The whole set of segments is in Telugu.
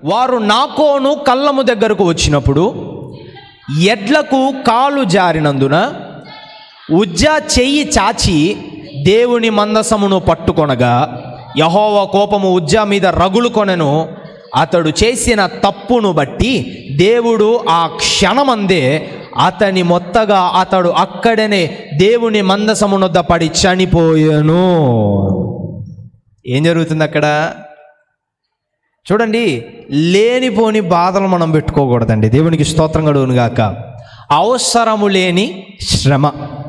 వారు నాకోను కళ్ళము దగ్గరకు వచ్చినప్పుడు ఎడ్లకు కాలు జారినందున ఉజ్జా చెయ్యి చాచి దేవుని మందసమును పట్టుకొనగా యహోవ కోపము ఉజ్జా మీద రగులు కొనెను అతడు చేసిన తప్పును బట్టి దేవుడు ఆ క్షణమందే అతని మొత్తగా అతడు అక్కడనే దేవుని మందసమునొద్ద పడి చనిపోయాను ఏం జరుగుతుంది అక్కడ చూడండి లేనిపోని బాధలు మనం పెట్టుకోకూడదండి దేవునికి స్తోత్రం గడువును గాక అవసరము లేని శ్రమ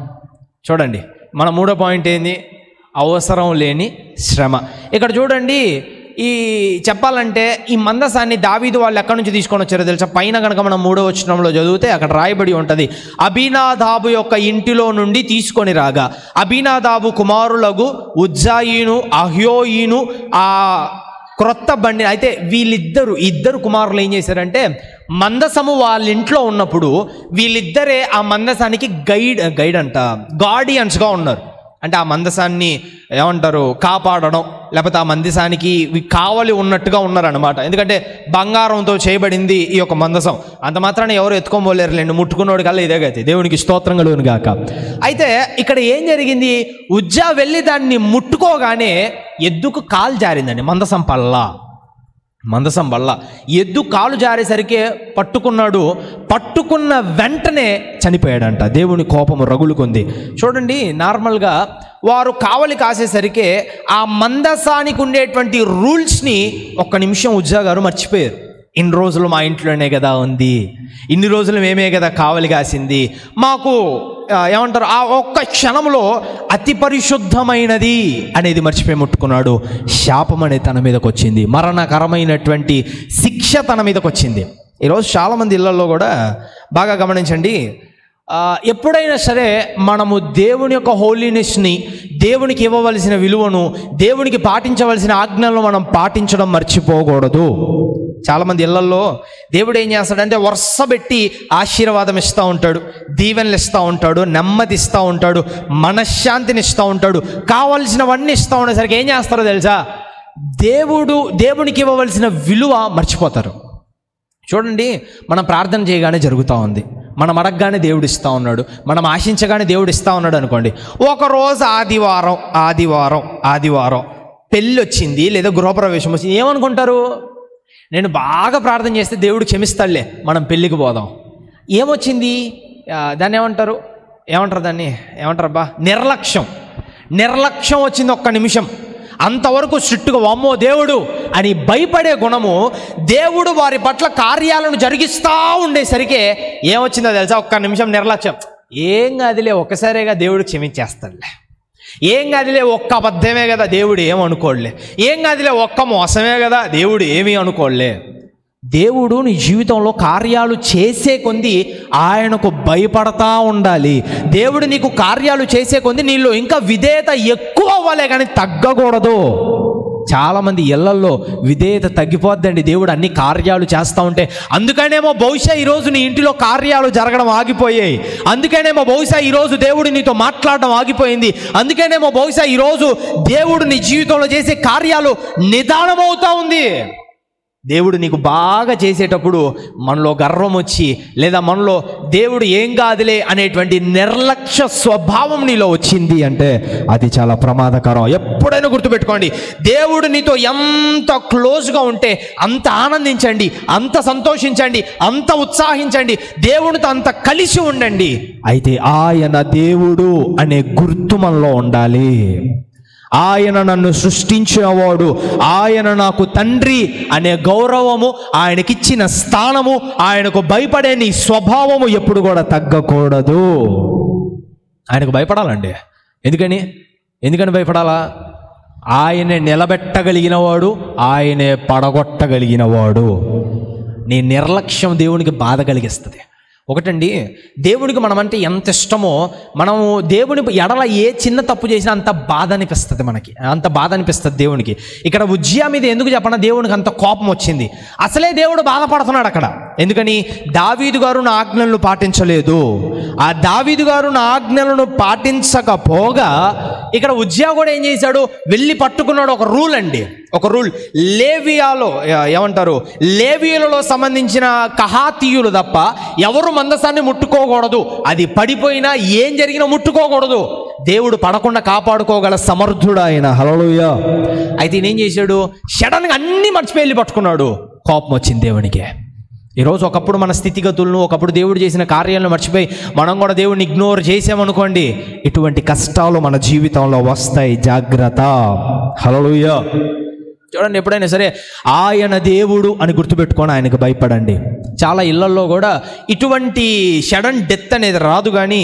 చూడండి మన మూడో పాయింట్ ఏంది అవసరం లేని శ్రమ ఇక్కడ చూడండి ఈ చెప్పాలంటే ఈ మందసాన్ని దావీదు వాళ్ళు ఎక్కడి నుంచి తీసుకొని వచ్చారో తెలుసా పైన కనుక మనం మూడో వచనంలో చదివితే అక్కడ రాయబడి ఉంటుంది అభినాదాబు యొక్క ఇంటిలో నుండి తీసుకొని రాగా అభినాదాబు కుమారులకు ఉజ్జాయిను అహ్యోయిను ఆ క్రొత్త బండి అయితే వీళ్ళిద్దరు ఇద్దరు కుమారులు ఏం చేశారంటే మందసము వాళ్ళ ఇంట్లో ఉన్నప్పుడు వీళ్ళిద్దరే ఆ మందసానికి గైడ్ గైడ్ అంట గార్డియన్స్గా ఉన్నారు అంటే ఆ మందసాన్ని ఏమంటారు కాపాడడం లేకపోతే ఆ మందసానికి ఇవి కావలి ఉన్నట్టుగా ఉన్నారనమాట ఎందుకంటే బంగారంతో చేయబడింది ఈ యొక్క మందసం అంత మాత్రాన ఎవరు ఎత్తుకోబోలేరులేండి ముట్టుకున్నోడు కల్లా ఇదే గతి దేవునికి స్తోత్రం కలుగును గాక అయితే ఇక్కడ ఏం జరిగింది ఉజ్జా వెళ్ళి దాన్ని ముట్టుకోగానే ఎద్దుకు కాలు జారిందండి మందసం పల్లా మందసం వల్ల ఎద్దు కాలు జారేసరికి పట్టుకున్నాడు పట్టుకున్న వెంటనే చనిపోయాడంట దేవుని కోపము రగులుకుంది చూడండి నార్మల్గా వారు కావలి కాసేసరికి ఆ మందసానికి ఉండేటువంటి రూల్స్ని ఒక్క నిమిషం ఉజ్జా గారు మర్చిపోయారు ఇన్ని రోజులు మా ఇంట్లోనే కదా ఉంది ఇన్ని రోజులు మేమే కదా కావలి కాసింది మాకు ఆ, ఏమంటారు ఆ ఒక్క క్షణంలో అతి పరిశుద్ధమైనది అనేది మర్చిపోయి ముట్టుకున్నాడు శాపం అనేది తన మీదకి వచ్చింది మరణకరమైనటువంటి శిక్ష తన మీదకి వచ్చింది ఈరోజు చాలామంది ఇళ్లలో కూడా బాగా గమనించండి ఆ, ఎప్పుడైనా సరే మనము దేవుని యొక్క హోలీనెస్ని దేవునికి ఇవ్వవలసిన విలువను దేవునికి పాటించవలసిన ఆజ్ఞలను మనం పాటించడం మర్చిపోకూడదు చాలామంది ఇళ్లలో దేవుడు ఏం చేస్తాడంటే వరుస పెట్టి ఆశీర్వాదం ఇస్తూ ఉంటాడు దీవెనలు ఇస్తూ ఉంటాడు నెమ్మది ఇస్తూ ఉంటాడు మనశ్శాంతిని ఇస్తూ ఉంటాడు కావలసినవన్నీ ఇస్తూ ఉండేసరికి ఏం చేస్తారో తెలుసా దేవుడు దేవునికి ఇవ్వవలసిన విలువ మర్చిపోతారు చూడండి మనం ప్రార్థన చేయగానే జరుగుతూ ఉంది మనం అడగగానే దేవుడు ఇస్తూ ఉన్నాడు మనం ఆశించగానే దేవుడు ఇస్తూ ఉన్నాడు అనుకోండి ఒకరోజు ఆదివారం ఆదివారం ఆదివారం పెళ్ళి వచ్చింది లేదా గృహప్రవేశం వచ్చింది ఏమనుకుంటారు నేను బాగా ప్రార్థన చేస్తే దేవుడు క్షమిస్తాడులే మనం పెళ్ళికి పోదాం ఏమొచ్చింది ఆ, దాన్ని ఏమంటారు ఏమంటారు దాన్ని ఏమంటారు అబ్బా నిర్లక్ష్యం నిర్లక్ష్యం వచ్చింది ఒక్క నిమిషం అంతవరకు స్ట్రిక్ట్గా వామ్మో దేవుడు అని భయపడే గుణము దేవుడు వారి పట్ల కార్యాలను జరిగిస్తూ ఉండేసరికి ఏమొచ్చిందో తెలుసా ఒక్క నిమిషం నిర్లక్ష్యం ఏం కాదులే ఒక్కసారిగా దేవుడు క్షమించేస్తాడులే ఏం కాదులే ఒక్క అబద్ధమే కదా దేవుడు ఏం అనుకోడులే ఏం కాదులే ఒక్క మోసమే కదా దేవుడు ఏమీ అనుకోడులే దేవుడు నీ జీవితంలో కార్యాలు చేసే కొంది ఆయనకు భయపడతా ఉండాలి దేవుడు నీకు కార్యాలు చేసే కొంది నీలో ఇంకా విధేయత ఎక్కువ అవ్వాలే కానీ తగ్గకూడదు చాలామంది ఇళ్లల్లో విధేయత తగ్గిపోద్దండి దేవుడు అన్ని కార్యాలు చేస్తూ ఉంటే అందుకనేమో బహుశా ఈరోజు నీ ఇంటిలో కార్యాలు జరగడం ఆగిపోయాయి అందుకనేమో బహుశా ఈరోజు దేవుడు నీతో మాట్లాడడం ఆగిపోయింది అందుకనేమో బహుశా ఈరోజు దేవుడు నీ జీవితంలో చేసే కార్యాలు నిదానమవుతా ఉంది దేవుడు నీకు బాగా చేసేటప్పుడు మనలో గర్వం వచ్చి లేదా మనలో దేవుడు ఏం కాదులే అనేటువంటి నిర్లక్ష్య స్వభావం నీలో వచ్చింది అంటే అది చాలా ప్రమాదకరం ఎప్పుడైనా గుర్తుపెట్టుకోండి దేవుడు నీతో ఎంత క్లోజ్గా ఉంటే అంత ఆనందించండి అంత సంతోషించండి అంత ఉత్సాహించండి దేవునితో అంత కలిసి ఉండండి అయితే ఆయన దేవుడు అనే గుర్తు మనలో ఉండాలి ఆయన నన్ను సృష్టించినవాడు ఆయన నాకు తండ్రి అనే గౌరవము ఆయనకిచ్చిన స్థానము ఆయనకు భయపడే నీ స్వభావము ఎప్పుడు కూడా తగ్గకూడదు ఆయనకు భయపడాలండి ఎందుకని ఎందుకని భయపడాలా ఆయనే నిలబెట్టగలిగిన వాడు ఆయనే పడగొట్టగలిగిన వాడు నీ నిర్లక్ష్యం దేవునికి బాధ కలిగిస్తుంది ఒకటండి దేవునికి మనమంటే ఎంత ఇష్టమో మనము దేవుని ఎడల ఏ చిన్న తప్పు చేసినా అంత బాధ అనిపిస్తుంది మనకి అంత బాధ అనిపిస్తుంది దేవునికి ఇక్కడ ఉజ్జయా మీద ఎందుకు చెప్పన దేవునికి అంత కోపం వచ్చింది అసలే దేవుడు బాధపడుతున్నాడు అక్కడ ఎందుకని దావీదు గారు నా ఆజ్ఞలను పాటించలేదు ఆ దావీదు గారు నా ఆజ్ఞలను పాటించకపోగా ఇక్కడ ఉజ్జయా కూడా ఏం చేశాడు వెళ్ళి పట్టుకున్నాడు ఒక రూల్ అండి ఒక రూల్ లేవియాలో ఏ- ఏమంటారు లేవియలలో సంబంధించిన కహాతీయులు తప్ప ఎవరు మందసాన్ని ముట్టుకోకూడదు అది పడిపోయినా ఏం జరిగినా ముట్టుకోకూడదు దేవుడు పడకుండా కాపాడుకోగల సమర్థుడు ఆయన హలోయ అయితే ఈయన ఏం చేశాడు సడన్గా అన్ని మర్చిపోయి వెళ్ళి పట్టుకున్నాడు కోపం వచ్చింది దేవునికి ఈరోజు ఒకప్పుడు మన స్థితిగతులను ఒకప్పుడు దేవుడు చేసిన కార్యాలను మర్చిపోయి మనం కూడా దేవుడిని ఇగ్నోర్ చేసామనుకోండి ఇటువంటి కష్టాలు మన జీవితంలో వస్తాయి జాగ్రత్త హలోయ చూడండి ఎప్పుడైనా సరే ఆయన దేవుడు అని గుర్తుపెట్టుకొని ఆయనకు భయపడండి చాలా ఇళ్లల్లో కూడా ఇటువంటి సడన్ డెత్ అనేది రాదు కానీ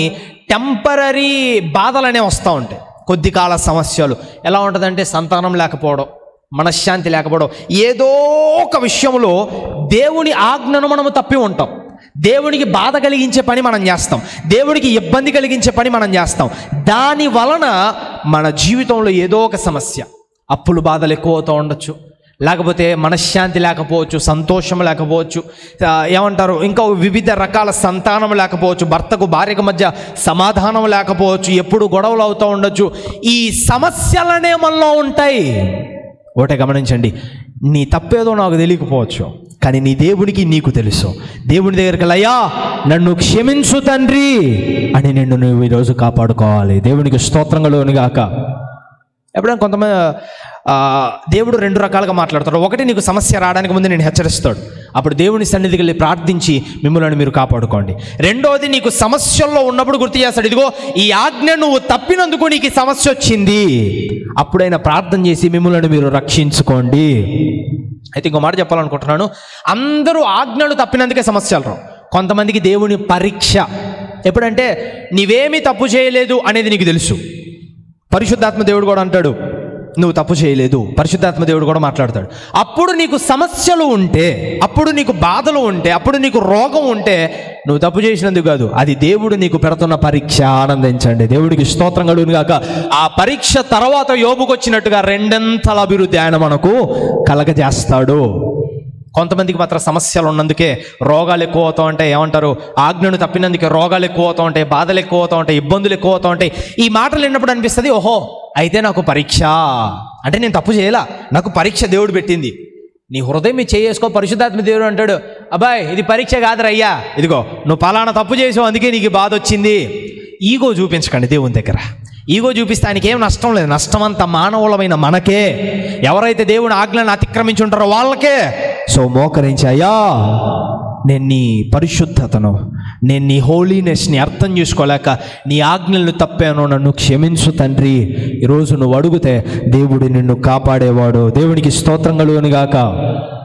టెంపరీ బాధలు అనేవి వస్తూ ఉంటాయి కొద్ది కాల సమస్యలు ఎలా ఉంటుందంటే సంతానం లేకపోవడం మనశ్శాంతి లేకపోవడం ఏదో ఒక విషయంలో దేవుని ఆజ్ఞను మనము తప్పి ఉంటాం దేవునికి బాధ కలిగించే పని మనం చేస్తాం దేవునికి ఇబ్బంది కలిగించే పని మనం చేస్తాం దాని వలన మన జీవితంలో ఏదో ఒక సమస్య అప్పులు బాధలు ఎక్కువ అవుతూ ఉండొచ్చు లేకపోతే మనశ్శాంతి లేకపోవచ్చు సంతోషం లేకపోవచ్చు ఆ, ఏమంటారు ఇంకా వివిధ రకాల సంతానం లేకపోవచ్చు భర్తకు భార్యకు మధ్య సమాధానం లేకపోవచ్చు ఎప్పుడు గొడవలు అవుతూ ఉండొచ్చు ఈ సమస్యలనే మనలో ఉంటాయి ఒకటే గమనించండి నీ తప్పేదో నాకు తెలియకపోవచ్చు కానీ నీ దేవునికి నీకు తెలుసు దేవుని దగ్గరికి లయ్యా నన్ను క్షమించు తండ్రి అని నిన్ను నువ్వు ఈరోజు కాపాడుకోవాలి దేవునికి స్తోత్రంగలోని గాక ఎప్పుడైనా కొంతమంది ఆ, దేవుడు రెండు రకాలుగా మాట్లాడతాడు ఒకటి నీకు సమస్య రావడానికి ముందు నేను హెచ్చరిస్తాడు అప్పుడు దేవుని సన్నిధికి వెళ్ళి ప్రార్థించి మిమ్మల్ని మీరు కాపాడుకోండి రెండోది నీకు సమస్యల్లో ఉన్నప్పుడు గుర్తు చేస్తాడు ఇదిగో ఈ ఆజ్ఞ నువ్వు తప్పినందుకు నీకు ఈ సమస్య వచ్చింది అప్పుడైనా ప్రార్థన చేసి మిమ్మల్ని మీరు రక్షించుకోండి అయితే ఇంకో మాట చెప్పాలనుకుంటున్నాను అందరూ ఆజ్ఞలు తప్పినందుకే సమస్యలు రావు కొంతమందికి దేవుని పరీక్ష ఎప్పుడంటే నీవేమీ తప్పు చేయలేదు అనేది నీకు తెలుసు పరిశుద్ధాత్మ దేవుడు కూడా అంటాడు నువ్వు తప్పు చేయలేదు పరిశుద్ధాత్మ దేవుడు కూడా మాట్లాడతాడు అప్పుడు నీకు సమస్యలు ఉంటే అప్పుడు నీకు బాధలు ఉంటే అప్పుడు నీకు రోగం ఉంటే నువ్వు తప్పు చేసినందుకు కాదు అది దేవుడు నీకు పెడుతున్న పరీక్ష ఆనందించండి దేవుడికి స్తోత్రం కలుగును గాక ఆ పరీక్ష తర్వాత యోబుకు వచ్చినట్టుగా రెండంతల అభివృద్ధి ఆయన మనకు కలగజేస్తాడు కొంతమందికి మాత్రం సమస్యలు ఉన్నందుకే రోగాలు ఎక్కువ అవుతూ ఉంటాయి ఏమంటారు ఆజ్ఞను తప్పినందుకే రోగాలు ఎక్కువ అవుతూ ఉంటాయి బాధలు ఎక్కువ అవుతూ ఉంటాయి ఇబ్బందులు ఎక్కువ అవుతూ ఉంటాయి ఈ మాటలు విన్నప్పుడు అనిపిస్తుంది ఓహో అయితే నాకు పరీక్ష అంటే నేను తప్పు చేయలా నాకు పరీక్ష దేవుడు పెట్టింది నీ హృదయం మీ చేసుకో పరిశుద్ధాత్మ దేవుడు అంటాడు అబ్బాయ్ ఇది పరీక్ష కాదురయ్యా ఇదిగో నువ్వు పలానా తప్పు చేసావు అందుకే నీకు ఈ బాధ వచ్చింది ఈగో చూపించకండి దేవుని దగ్గర ఈగో చూపిస్తే ఆయనకి ఏం నష్టం లేదు నష్టం అంతా మానవులమైన మనకే ఎవరైతే దేవుని ఆజ్ఞలను అతిక్రమించి ఉంటారో వాళ్ళకే సో మోకరించి అయ్యా నేను నీ పరిశుద్ధతను నేను నీ హోలీనెస్ని అర్థం చేసుకోలేక నీ ఆజ్ఞలను తప్పాను నన్ను క్షమించు తండ్రి ఈరోజు నువ్వు అడిగితే దేవుడు నిన్ను కాపాడేవాడు దేవునికి స్తోత్రం కలుగును గాక